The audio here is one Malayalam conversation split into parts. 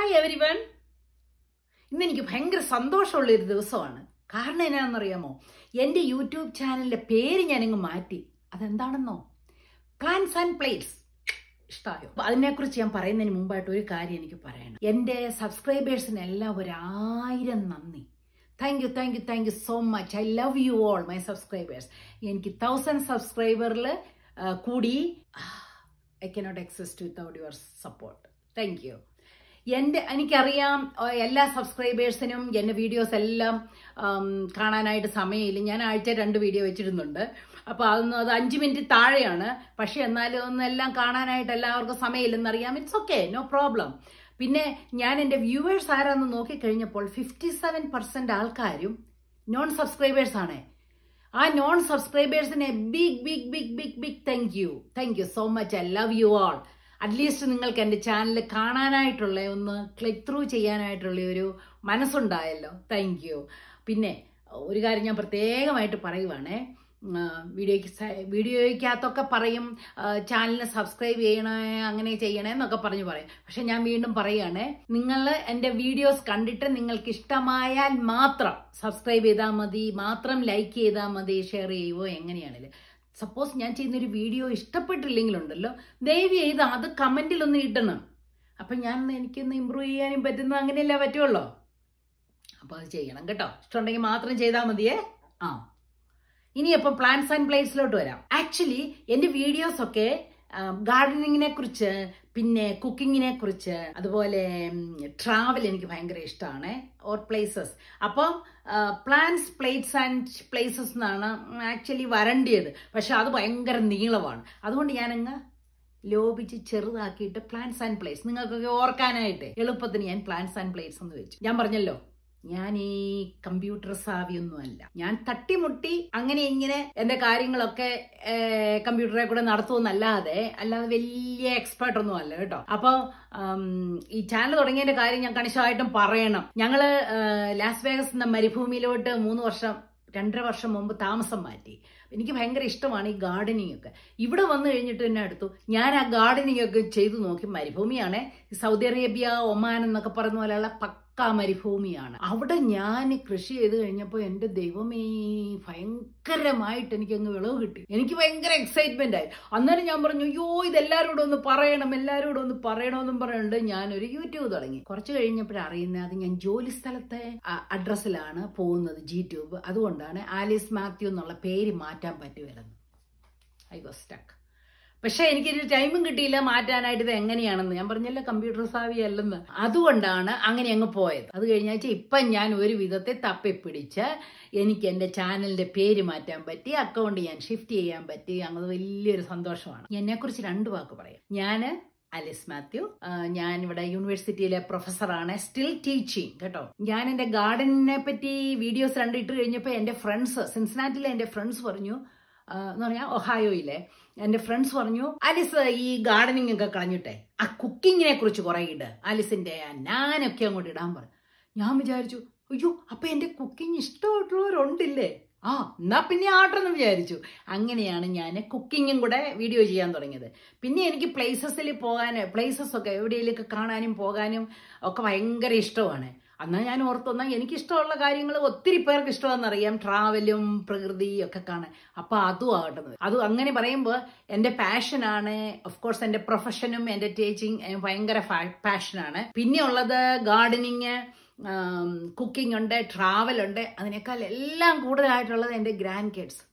ഹായ് എവരി വൺ ഇന്ന് എനിക്ക് ഭയങ്കര സന്തോഷമുള്ള ഒരു ദിവസമാണ് കാരണം എന്നാണെന്നറിയാമോ എൻ്റെ യൂട്യൂബ് ചാനലിൻ്റെ പേര് ഞാനിങ്ങ് മാറ്റി അതെന്താണെന്നോ പ്ലാൻസ് ആൻഡ് പ്ലേറ്റ്സ് ഇഷ്ടമായോ അപ്പൊ അതിനെക്കുറിച്ച് ഞാൻ പറയുന്നതിന് മുമ്പായിട്ട് ഒരു കാര്യം എനിക്ക് പറയണം എൻ്റെ സബ്സ്ക്രൈബേഴ്സിനെല്ലാം ഒരായിരം നന്ദി thank you thank you thank you so much I love you all my subscribers എനിക്ക് തൗസൻഡ് സബ്സ്ക്രൈബറിൽ കൂടി I cannot exist without your support thank you എൻ്റെ എനിക്കറിയാം ഏഹ്, എല്ലാ സബ്സ്ക്രൈബേഴ്സിനും എൻ്റെ വീഡിയോസ് എല്ലാം ആം, കാണാനായിട്ട് സമയമില്ല ഞാൻ ആഴ്ച രണ്ട് വീഡിയോ വെച്ചിരുന്നുണ്ട് അപ്പോൾ അതൊന്നും അത് അഞ്ച് മിനിറ്റ് താഴെയാണ് പക്ഷെ എന്നാലും ഒന്നും എല്ലാം കാണാനായിട്ട് എല്ലാവർക്കും സമയമില്ലെന്നറിയാം ഇറ്റ്സ് ഓക്കെ നോ പ്രോബ്ലം പിന്നെ ഞാൻ എൻ്റെ വ്യൂവേഴ്സ് ആരാന്ന് നോക്കിക്കഴിഞ്ഞപ്പോൾ ഫിഫ്റ്റി സെവൻ പെർസെൻറ്റ് ആൾക്കാരും നോൺ സബ്സ്ക്രൈബേഴ്സ് ആണ് ആ നോൺ സബ്സ്ക്രൈബേഴ്സിനെ big big big big big thank you thank you so much I love you all at least നിങ്ങൾക്ക് എൻ്റെ ചാനൽ കാണാനായിട്ടുള്ള ഒന്ന് ക്ലിക്ക് ത്രൂ ചെയ്യാനായിട്ടുള്ള ഒരു മനസ്സുണ്ടായല്ലോ താങ്ക് യു പിന്നെ ഒരു കാര്യം ഞാൻ പ്രത്യേകമായിട്ട് പറയുവാണേ ഉം, ആ, വീഡിയോയ്ക്ക് സ- വീഡിയോയ്ക്കകത്തൊക്കെ പറയും ചാനലിനെ സബ്സ്ക്രൈബ് ചെയ്യണേ അങ്ങനെ ചെയ്യണേ എന്നൊക്കെ പറഞ്ഞു പറയും പക്ഷെ ഞാൻ വീണ്ടും പറയുകയാണേ നിങ്ങൾ എൻ്റെ വീഡിയോസ് കണ്ടിട്ട് നിങ്ങൾക്ക് ഇഷ്ടമായാൽ മാത്രം സബ്സ്ക്രൈബ് ചെയ്താൽ മതി മാത്രം ലൈക്ക് ചെയ്താൽ മതി ഷെയർ ചെയ്യുവോ എങ്ങനെയാണെങ്കിലും സപ്പോസ് ഞാൻ ചെയ്യുന്ന ഒരു വീഡിയോ ഇഷ്ടപ്പെട്ടില്ലെങ്കിലുണ്ടല്ലോ ദയവ് ചെയ്ത് അത് കമൻറ്റിലൊന്ന് ഇടണം അപ്പം ഞാൻ എനിക്കൊന്ന് ഇമ്പ്രൂവ് ചെയ്യാനും പറ്റുന്നത് അങ്ങനെയല്ലേ പറ്റുള്ളൂ അപ്പോൾ അത് ചെയ്യണം കേട്ടോ ഇഷ്ടമുണ്ടെങ്കിൽ മാത്രം ചെയ്താൽ മതിയേ ആ ഇനി അപ്പം പ്ലാന്റ്സ് ആൻഡ് പ്ലേറ്റ്സിലോട്ട് വരാം ആക്ച്വലി എൻ്റെ വീഡിയോസ് ഒക്കെ ഗാർഡനിങ്ങിനെ കുറിച്ച് പിന്നെ കുക്കിങ്ങിനെ കുറിച്ച് അതുപോലെ ട്രാവൽ എനിക്ക് ഭയങ്കര ഇഷ്ടമാണ് ഓർ പ്ലേസസ് അപ്പം പ്ലാന്റ്സ് പ്ലേറ്റ്സ് ആൻഡ് പ്ലേസസ് എന്നാണ് ആക്ച്വലി വരണ്ടിയത് പക്ഷെ അത് ഭയങ്കര നീളമാണ് അതുകൊണ്ട് ഞാനങ്ങ് ലോപിച്ച് ചെറുതാക്കിയിട്ട് പ്ലാന്റ്സ് ആൻഡ് പ്ലേറ്റ്സ് നിങ്ങൾക്കൊക്കെ ഓർക്കാനായിട്ട് എളുപ്പത്തിന് ഞാൻ പ്ലാന്റ്സ് ആൻഡ് പ്ലേറ്റ്സ് എന്ന് വെച്ചു ഞാൻ പറഞ്ഞല്ലോ ഞാൻ ഈ കമ്പ്യൂട്ടർ സാവിയൊന്നുമല്ല ഞാൻ തട്ടിമുട്ടി അങ്ങനെ ഇങ്ങനെ എന്റെ കാര്യങ്ങളൊക്കെ കമ്പ്യൂട്ടറെ കൂടെ നടത്തുമെന്നല്ലാതെ അല്ലാതെ വലിയ എക്സ്പേർട്ട് ഒന്നും അല്ല കേട്ടോ അപ്പോൾ ഈ ചാനൽ തുടങ്ങിയതിന്റെ കാര്യം ഞാൻ കണിശമായിട്ടും പറയണം ഞങ്ങള് ആ, ലാസ് വേഗസ് എന്ന മരുഭൂമിയിലോട്ട് മൂന്ന് വർഷം രണ്ടര വർഷം മുമ്പ് താമസം മാറ്റി എനിക്ക് ഭയങ്കര ഇഷ്ടമാണ് ഈ ഗാർഡനിങ് ഒക്കെ ഇവിടെ വന്നു കഴിഞ്ഞിട്ട് എന്നെ അടുത്തു ഞാൻ ആ ഗാർഡനിങ് ഒക്കെ ചെയ്തു നോക്കി മരുഭൂമിയാണ് സൗദി അറേബ്യ ഒമാൻ എന്നൊക്കെ പറയുന്ന പോലെയുള്ള പക്ക മരുഭൂമിയാണ് അവിടെ ഞാൻ കൃഷി ചെയ്ത് കഴിഞ്ഞപ്പോൾ എൻ്റെ ദൈവമേ ഭയങ്കരമായിട്ട് എനിക്ക് അങ്ങ് വിളവ് കിട്ടി എനിക്ക് ഭയങ്കര എക്സൈറ്റ്മെന്റ് ആയി അന്നേരം ഞാൻ പറഞ്ഞു അയ്യോ ഇതെല്ലാവരോടും ഒന്ന് പറയണം എല്ലാവരോടും ഒന്ന് പറയണമെന്നും പറഞ്ഞുകൊണ്ട് ഞാനൊരു യൂട്യൂബ് തുടങ്ങി കുറച്ച് കഴിഞ്ഞപ്പോഴാണ് അറിയുന്നത് അത് ഞാൻ ജോലി സ്ഥലത്തെ അഡ്രസ്സിലാണ് പോകുന്നത് ജി ട്യൂബ് അതുകൊണ്ടാണ് ആലീസ് മാത്യു എന്നുള്ള പേര് മാറ്റാൻ പറ്റി വരുന്നത് ഐ വാസ് സ്റ്റക്ക് പക്ഷെ എനിക്കൊരു ടൈമും കിട്ടിയില്ല മാറ്റാനായിട്ട് ഇത് എങ്ങനെയാണെന്ന് ഞാൻ പറഞ്ഞല്ലോ കമ്പ്യൂട്ടർ സാവി അല്ലെന്ന് അതുകൊണ്ടാണ് അങ്ങനെ അങ്ങ് പോയത് അത് കഴിഞ്ഞാൽ ഇപ്പം ഞാൻ ഒരു വിധത്തെ തപ്പിപ്പിടിച്ച് എനിക്ക് എൻ്റെ ചാനലിൻ്റെ പേര് മാറ്റാൻ പറ്റി അക്കൗണ്ട് ഞാൻ ഷിഫ്റ്റ് ചെയ്യാൻ പറ്റി അങ്ങനെ വലിയൊരു സന്തോഷമാണ് എന്നെക്കുറിച്ച് രണ്ട് വാക്ക് പറയാം ഞാൻ അലിസ് മാത്യു ആ, ഞാൻ ഇവിടെ യൂണിവേഴ്സിറ്റിയിലെ പ്രൊഫസറാണ് സ്റ്റിൽ ടീച്ചിങ് കേട്ടോ ഞാൻ എൻ്റെ ഗാർഡനിനെ പറ്റി വീഡിയോസ് രണ്ടിട്ട് കഴിഞ്ഞപ്പോൾ എൻ്റെ ഫ്രണ്ട്സ് സിൻസിനാറ്റിലെ എൻ്റെ ഫ്രണ്ട്സ് പറഞ്ഞു ആ, എന്ന് പറഞ്ഞാൽ ഒഹായോയിലെ എൻ്റെ ഫ്രണ്ട്സ് പറഞ്ഞു ആലിസ് ഈ ഗാർഡനിങ് ഒക്കെ കളഞ്ഞിട്ടെ ആ കുക്കിങ്ങിനെ കുറിച്ച് കുറെ ഇട് ആലിസിന്റെ ആ ഞാനൊക്കെ അങ്ങോട്ട് ഇടാൻ പറഞ്ഞു ഞാൻ വിചാരിച്ചു അയ്യോ അപ്പൊ എൻ്റെ കുക്കിംഗ് ഇഷ്ടമായിട്ടുള്ളവരുണ്ടില്ലേ ആ എന്നാ പിന്നെ ആട്ടെന്ന് വിചാരിച്ചു അങ്ങനെയാണ് ഞാൻ കുക്കിങ്ങും കൂടെ വീഡിയോ ചെയ്യാൻ തുടങ്ങിയത് പിന്നെ എനിക്ക് പ്ലേസസിൽ പോകാൻ പ്ലേസസ് ഒക്കെ എവിടെയെങ്കിലുമൊക്കെ കാണാനും പോകാനും ഒക്കെ ഭയങ്കര ഇഷ്ടമാണ് അന്നാ ഞാൻ ഓർത്തൊന്നാ എനിക്ക് ഇഷ്ടമുള്ള കാര്യങ്ങൾ ഒത്തിരി പേർക്ക് ഇഷ്ടമാണെന്നറിയാം ട്രാവലും പ്രകൃതിയും ഒക്കെ കാണാൻ അപ്പൊ അതും ആകട്ടെ അത് അങ്ങനെ പറയുമ്പോൾ എൻ്റെ പാഷനാണ് ഓഫ് കോഴ്സ് എൻ്റെ പ്രൊഫഷനും എൻ്റെ ടീച്ചിങ് ഭയങ്കര പാഷനാണ് പിന്നെ ഉള്ളത് ഗാർഡനിങ് കുക്കിംഗ് ഉണ്ട് ട്രാവൽ ഉണ്ട് അതിനേക്കാൾ എല്ലാം കൂടുതലായിട്ടുള്ളത് എൻ്റെ grandkids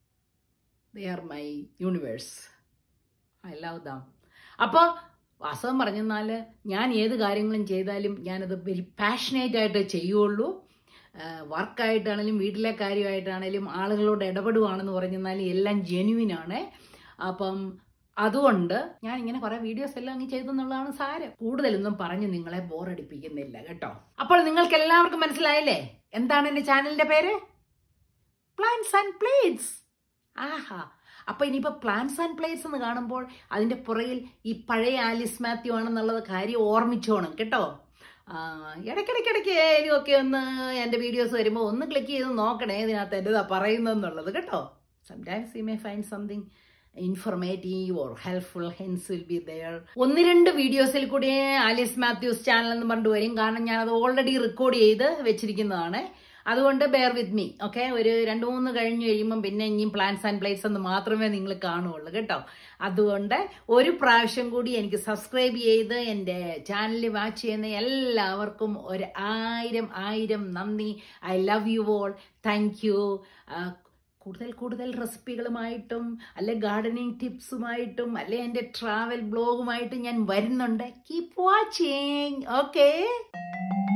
they are my universe I love them അപ്പോൾ വാസ്തവം പറഞ്ഞെന്നാൽ ഞാൻ ഏത് കാര്യങ്ങളും ചെയ്താലും ഞാനത് വെരി പാഷനേറ്റ് ആയിട്ട് ചെയ്യുള്ളൂ വർക്കായിട്ടാണെങ്കിലും വീട്ടിലെ കാര്യമായിട്ടാണെങ്കിലും ആളുകളോട് ഇടപെടുവാണെന്ന് പറഞ്ഞെന്നാൽ എല്ലാം ജെന്യുവിൻ ആണ് അപ്പം അതുകൊണ്ട് ഞാൻ ഇങ്ങനെ കുറെ വീഡിയോസ് എല്ലാം അങ്ങ് ചെയ്തെന്നുള്ളതാണ് സാരം കൂടുതലൊന്നും പറഞ്ഞ് നിങ്ങളെ ബോറടിപ്പിക്കുന്നില്ല കേട്ടോ അപ്പോൾ നിങ്ങൾക്ക് എല്ലാവർക്കും മനസ്സിലായില്ലേ എന്താണ് എൻ്റെ ചാനലിന്റെ പേര് പ്ലാന്റ്സ് ആൻഡ് പ്ലേറ്റ്സ് ആഹാ അപ്പൊ ഇനിയിപ്പോ പ്ലാന്റ്സ് ആൻഡ് പ്ലേറ്റ്സ് എന്ന് കാണുമ്പോൾ അതിന്റെ പുറകിൽ ഈ പഴയ ആലിസ് മാത്യു ആണെന്നുള്ളത് കാര്യം ഓർമ്മിച്ചോണം കേട്ടോ ആ, ഇടയ്ക്കിടയ്ക്കിടയ്ക്ക് ഒക്കെ ഒന്ന് എൻ്റെ വീഡിയോസ് വരുമ്പോൾ ഒന്ന് ക്ലിക്ക് ചെയ്ത് നോക്കണേ ഇതിനകത്ത് എൻ്റെതാ പറയുന്നതെന്നുള്ളത് കേട്ടോ sometimes you may find something informative or helpful hence will be there ഒന്ന് രണ്ട് വീഡിയോസിൽ കൂടി ആലിസ് മാത്യൂസ് ചാനൽ എന്ന് പറഞ്ഞിട്ട് വരും കാരണം ഞാൻ അത് ഓൾറെഡി റെക്കോർഡ് ചെയ്ത് വെച്ചിരിക്കുന്നതാണ് അതുകൊണ്ട് ബെയർ വിത്ത് മീ ഓക്കെ ഒരു രണ്ട് മൂന്ന് കഴിഞ്ഞ് കഴിയുമ്പം പിന്നെ ഇനിയും പ്ലാൻസ് ആൻഡ് പ്ലേറ്റ്സ് എന്ന് മാത്രമേ നിങ്ങൾ കാണുകയുള്ളൂ കേട്ടോ അതുകൊണ്ട് ഒരു പ്രാവശ്യം കൂടി എനിക്ക് സബ്സ്ക്രൈബ് ചെയ്ത് എൻ്റെ ചാനൽ വാച്ച് ചെയ്യുന്ന എല്ലാവർക്കും ഒരു ആയിരം ആയിരം നന്ദി I love you all thank you കൂടുതൽ കൂടുതൽ റെസിപ്പികളുമായിട്ടും അല്ലെ ഗാർഡനിങ് ടിപ്സുമായിട്ടും അല്ലെ എൻ്റെ ട്രാവൽ ബ്ലോഗുമായിട്ടും ഞാൻ വരുന്നുണ്ട് കീപ് വാച്ചിങ് ഓക്കേ